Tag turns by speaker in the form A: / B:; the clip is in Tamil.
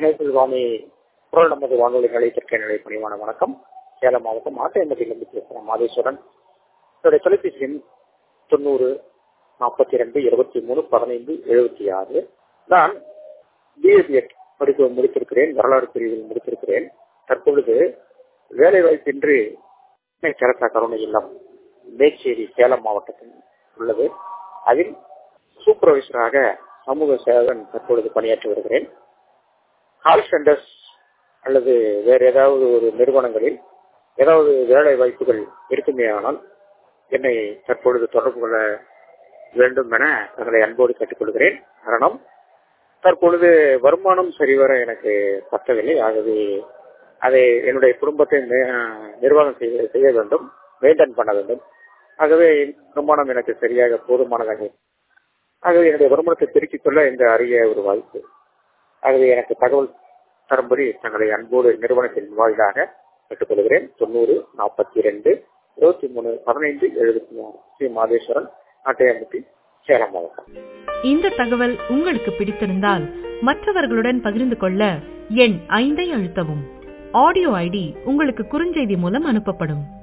A: இணைப்பில் வாணி குரல் நமது வானொலி நிலையத்திற்கு நிலை பணிவான வணக்கம் சேலம் மாவட்டம் ஆட்டையம்பட்டியிலிருந்து பேசுகிறேன் மாதேஸ்வரன் என்னுடைய தொலைபேசி எண் தொண்ணூறு நாற்பத்தி ரெண்டு இருபத்தி மூணு பதினைந்து எழுபத்தி ஆறு நான் பிஎஸ்எட் படிப்பு முடித்திருக்கிறேன் வரலாறு பிரிவில் முடித்திருக்கிறேன் தற்பொழுது வேலை வாய்ப்பின்றி சரசா கருணை இல்லம் மேச்சேரி சேலம் மாவட்டத்தில் உள்ளது அதில் சூப்பர்வைசராக சமூக சேவகன் தற்பொழுது பணியாற்றி வருகிறேன் கால் சென்டர்ஸ் அல்லது வேறு ஏதாவது ஒரு நிறுவனங்களில் ஏதாவது வேலை வாய்ப்புகள் இருக்குமே ஆனால் என்னை தற்பொழுது தொடர்பு கொள்ள வேண்டும் என தங்களை அன்போடு கேட்டுக்கொள்கிறேன் காரணம் தற்பொழுது வருமானம் சரிவர எனக்கு பத்தவில்லை ஆகவே அதை என்னுடைய குடும்பத்தை நிர்வாகம் செய்ய செய்ய வேண்டும் மெயின்டைன் பண்ண வேண்டும் ஆகவே வருமானம் எனக்கு சரியாக போதுமானதாக ஆகவே என்னுடைய வருமானத்தை பெருக்கிக் கொள்ள இந்த அரிய ஒரு வாய்ப்பு ஆகவே எனக்கு தகவல் தரும்படி தங்களை அன்போடு நிறுவனத்தின் வாயிலாக கேட்டுக்கொள்கிறேன் தொண்ணூறு நாற்பத்தி ரெண்டு இருபத்தி மூணு பதினைந்து எழுபத்தி மூணு ஸ்ரீ மாதேஸ்வரன் ஆட்டையம்பட்டி சேலம் மாவட்டம்
B: இந்த தகவல் உங்களுக்கு பிடித்திருந்தால் மற்றவர்களுடன் பகிர்ந்து கொள்ள எண் ஐந்தை அழுத்தவும் ஆடியோ ஐடி உங்களுக்கு குறுஞ்செய்தி மூலம் அனுப்பப்படும்